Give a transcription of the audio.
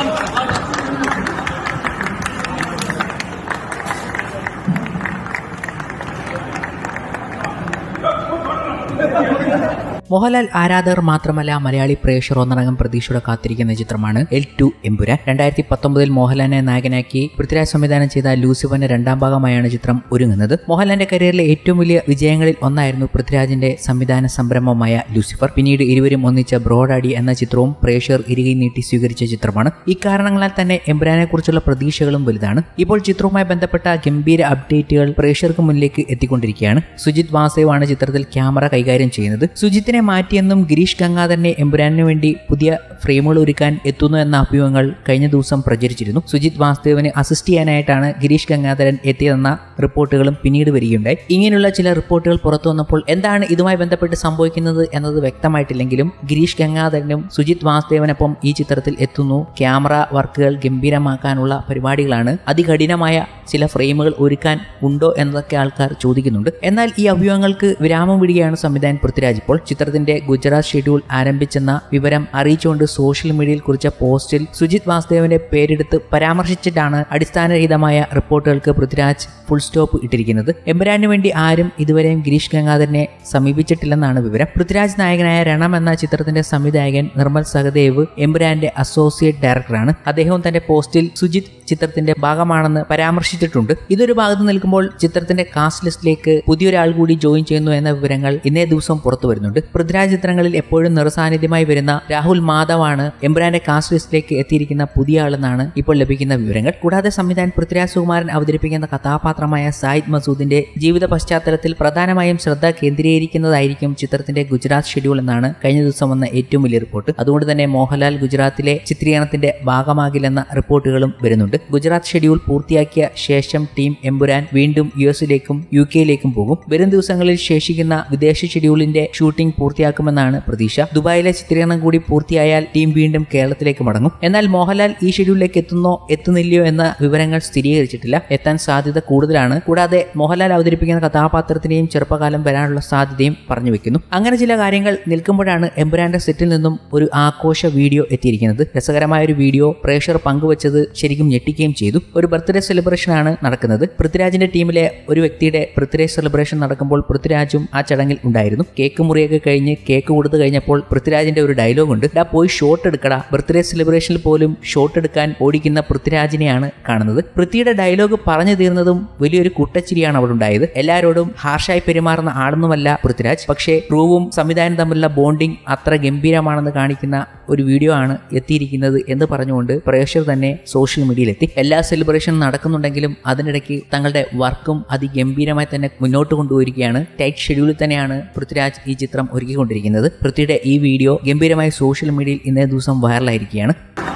മോഹൻലാൽ ആരാധകർ മാത്രമല്ല മലയാളി പ്രേക്ഷകർ ഒന്നടങ്കം പ്രതീക്ഷയോടെ കാത്തിരിക്കുന്ന ചിത്രമാണ് എൽ ടു എമ്പുരാൻ രണ്ടായിരത്തി പത്തൊമ്പതിൽ മോഹൻലാലിനെ നായകനാക്കി പൃഥ്വിരാജ് സംവിധാനം ചെയ്ത ലൂസിഫറിന്റെ രണ്ടാം ഭാഗമായാണ് ചിത്രം ഒരുങ്ങുന്നത് മോഹൻലാലിന്റെ കരിയറിലെ ഏറ്റവും വലിയ വിജയങ്ങളിൽ ഒന്നായിരുന്നു പൃഥ്വിരാജിന്റെ സംവിധാന സംരംഭമായ ലൂസിഫർ പിന്നീട് ഇരുവരും ഒന്നിച്ച ബ്രോഡാഡി എന്ന ചിത്രവും പ്രേക്ഷകർ ഇരുകൈ നീട്ടി സ്വീകരിച്ച ചിത്രമാണ് ഇക്കാരണങ്ങളാൽ തന്നെ എമ്പുരാനെ കുറിച്ചുള്ള പ്രതീക്ഷകളും വലുതാണ് ഇപ്പോൾ ചിത്രവുമായി ബന്ധപ്പെട്ട ഗംഭീര അപ്ഡേറ്റുകൾ പ്രേക്ഷകർക്ക് മുന്നിലേക്ക് എത്തിക്കൊണ്ടിരിക്കുകയാണ് സുജിത് വാസേവാണ് ചിത്രത്തിൽ ക്യാമറ കൈകാര്യം ചെയ്യുന്നത് സുജിത്തിനെ മാറ്റിയെന്നും ഗിരീഷ് ഗംഗാധരനെ എമ്പുരാനു വേണ്ടി പുതിയ ഫ്രെയിമുകൾ ഒരുക്കാൻ എത്തുന്നു എന്ന അഭ്യൂഹങ്ങൾ കഴിഞ്ഞ ദിവസം പ്രചരിച്ചിരുന്നു സുജിത് വാസുദേവന് അസിസ്റ്റ് ചെയ്യാനായിട്ടാണ് ഗിരീഷ് ഗംഗാധരൻ എത്തിയതെന്ന റിപ്പോർട്ടുകളും പിന്നീട് വരികയുണ്ടായി ഇങ്ങനെയുള്ള ചില റിപ്പോർട്ടുകൾ പുറത്തു വന്നപ്പോൾ എന്താണ് ഇതുമായി ബന്ധപ്പെട്ട് സംഭവിക്കുന്നത് എന്നത് വ്യക്തമായിട്ടില്ലെങ്കിലും ഗിരീഷ് ഗംഗാധരനും സുജിത് വാസുദേവനൊപ്പം ഈ ചിത്രത്തിൽ എത്തുന്നു ക്യാമറ വർക്കുകൾ ഗംഭീരമാക്കാനുള്ള പരിപാടികളാണ് അതികഠിനമായ ചില ഫ്രെയിമുകൾ ഒരുക്കാൻ ഉണ്ടോ എന്നതൊക്കെ ആൾക്കാർ ചോദിക്കുന്നുണ്ട് എന്നാൽ ഈ അഭ്യൂഹങ്ങൾക്ക് വിരാമം വിടുകയാണ് സംവിധായകൻ പൃഥ്വിരാജ് ഇപ്പോൾ ചിത്രത്തിന്റെ ഗുജറാത്ത് ഷെഡ്യൂൾ ആരംഭിച്ചെന്ന വിവരം അറിയിച്ചുകൊണ്ട് സോഷ്യൽ മീഡിയയിൽ കുറിച്ച പോസ്റ്റിൽ സുജിത് വാസുദേവന്റെ പേരെടുത്ത് പരാമർശിച്ചിട്ടാണ് അടിസ്ഥാനരഹിതമായ റിപ്പോർട്ടുകൾക്ക് പൃഥ്വിരാജ് ഫുൾ സ്റ്റോപ്പ് ഇട്ടിരിക്കുന്നത് എമ്പുരാനു വേണ്ടി ആരും ഇതുവരെയും ഗിരീഷ് ഗംഗാധരനെ സമീപിച്ചിട്ടില്ലെന്നാണ് വിവരം പൃഥ്വിരാജ് നായകനായ രണം എന്ന ചിത്രത്തിന്റെ സംവിധായകൻ നിർമ്മൽ സഹദേവ് എമ്പുരാന്റെ അസോസിയേറ്റ് ഡയറക്ടറാണ് അദ്ദേഹവും തന്റെ പോസ്റ്റിൽ സുജിത് ചിത്രത്തിന്റെ ഭാഗമാണെന്ന് പരാമർശിച്ചിട്ടുണ്ട് ഇതൊരു ഭാഗത്ത് നിൽക്കുമ്പോൾ ചിത്രത്തിന്റെ കാസ്റ്റ് ലിസ്റ്റിലേക്ക് പുതിയൊരാൾ കൂടി ജോയിൻ ചെയ്യുന്നു എന്ന വിവരങ്ങൾ ഇന്നേ ദിവസം പുറത്തു വരുന്നുണ്ട് പൃഥ്വിരാജ് ചിത്രങ്ങളിൽ എപ്പോഴും നിറസാന്നിധ്യമായി വരുന്ന രാഹുൽ മാധവാണ് എംബ്രാന്റെ കാസ്റ്റ് ലിസ്റ്റിലേക്ക് എത്തിയിരിക്കുന്ന പുതിയ ആളെന്നാണ് ഇപ്പോൾ ലഭിക്കുന്ന വിവരങ്ങൾ കൂടാതെ സംവിധായകൻ പൃഥ്വിരാജ് സുകുമാരൻ അവതരിപ്പിക്കുന്ന കഥാപാത്രമായ സായിദ് മസൂദിന്റെ ജീവിത പശ്ചാത്തലത്തിൽ പ്രധാനമായും ശ്രദ്ധ കേന്ദ്രീകരിക്കുന്നതായിരിക്കും ചിത്രത്തിന്റെ ഗുജറാത്ത് ഷെഡ്യൂൾ എന്നാണ് കഴിഞ്ഞ ദിവസം വന്ന ഏറ്റവും വലിയ റിപ്പോർട്ട് അതുകൊണ്ട് തന്നെ മോഹൻലാൽ ഗുജറാത്തിലെ ചിത്രീകരണത്തിന്റെ ഭാഗമാകില്ലെന്ന റിപ്പോർട്ടുകളും വരുന്നുണ്ട് ഗുജറാത്ത് ഷെഡ്യൂൾ പൂർത്തിയാക്കിയ ശേഷം ടീം എമ്പുരാൻ വീണ്ടും യു എസിലേക്കും യു കെയിലേക്കും പോകും വരും ദിവസങ്ങളിൽ ശേഷിക്കുന്ന വിദേശ ഷെഡ്യൂളിന്റെ ഷൂട്ടിംഗ് പൂർത്തിയാക്കുമെന്നാണ് പ്രതീക്ഷ ദുബായിലെ ചിത്രീകരണം കൂടി പൂർത്തിയായാൽ ടീം വീണ്ടും കേരളത്തിലേക്ക് മടങ്ങും എന്നാൽ മോഹൻലാൽ ഈ ഷെഡ്യൂളിലേക്ക് എത്തുന്നോ എത്തുന്നില്ലയോ എന്ന വിവരങ്ങൾ സ്ഥിരീകരിച്ചിട്ടില്ല എത്താൻ സാധ്യത കൂടുതലാണ് കൂടാതെ മോഹൻലാൽ അവതരിപ്പിക്കുന്ന കഥാപാത്രത്തിന്റെയും ചെറുപ്പകാലം വരാനുള്ള സാധ്യതയും പറഞ്ഞു വെക്കുന്നു അങ്ങനെ ചില കാര്യങ്ങൾ നിൽക്കുമ്പോഴാണ് എമ്പുരാന്റെ സെറ്റിൽ നിന്നും ഒരു ആഘോഷ വീഡിയോ എത്തിയിരിക്കുന്നത് രസകരമായ ഒരു വീഡിയോ പ്രേക്ഷകർ പങ്കുവച്ചത് ശരിക്കും ഞെട്ടിക്കുകയും ചെയ്തു ഒരു ബർത്ത്ഡേ സെലിബ്രേഷൻ ആണ് നടക്കുന്നത് പൃഥ്വിരാജിന്റെ ടീമിലെ ഒരു വ്യക്തിയുടെ ബർത്ത്ഡേ സെലിബ്രേഷൻ നടക്കുമ്പോൾ പൃഥ്വിരാജും ആ ചടങ്ങിൽ ഉണ്ടായിരുന്നു കേക്ക് മുറിയൊക്കെ കഴിഞ്ഞ് കേക്ക് കൊടുത്തു കഴിഞ്ഞപ്പോൾ പൃഥ്വിരാജിന്റെ ഒരു ഡയലോഗ് ഉണ്ട് ഡാ പോയി ഷോട്ട് എടുക്കടാ ബർത്ത്ഡേ സെലിബ്രേഷനിൽ പോലും ഷോട്ട് എടുക്കാൻ ഓടിക്കുന്ന പൃഥ്വിരാജിനെയാണ് കാണുന്നത് പൃഥ്വിയുടെ ഡയലോഗ് പറഞ്ഞു തീർന്നതും വലിയൊരു കുട്ടച്ചിരിയാണ് അവിടെ ഉണ്ടായത് എല്ലാവരോടും ഹാർഷായി പെരുമാറുന്ന ആളൊന്നുമല്ല പൃഥ്വിരാജ് പക്ഷേ ക്രൂവും സംവിധാനം തമ്മിലുള്ള ബോണ്ടിങ് അത്ര ഗംഭീരമാണെന്ന് കാണിക്കുന്ന ഒരു വീഡിയോ ആണ് എത്തിയിരിക്കുന്നത് എന്ന് പറഞ്ഞുകൊണ്ട് പ്രേക്ഷകർ തന്നെ സോഷ്യൽ മീഡിയയിലെത്തി എല്ലാ സെലിബ്രേഷനും നടക്കുന്നുണ്ടെങ്കിലും അതിനിടയ്ക്ക് തങ്ങളുടെ വർക്കും അതിഗംഭീരമായി തന്നെ മുന്നോട്ട് കൊണ്ടുപോയിരിക്കുകയാണ് ടൈറ്റ് ഷെഡ്യൂളിൽ തന്നെയാണ് പൃഥ്വിരാജ് ഈ ചിത്രം ഒരുക്കിക്കൊണ്ടിരിക്കുന്നത് പൃഥ്വിയുടെ ഈ വീഡിയോ ഗംഭീരമായി സോഷ്യൽ മീഡിയയിൽ ഇന്നേ ദിവസം വൈറലായിരിക്കുകയാണ്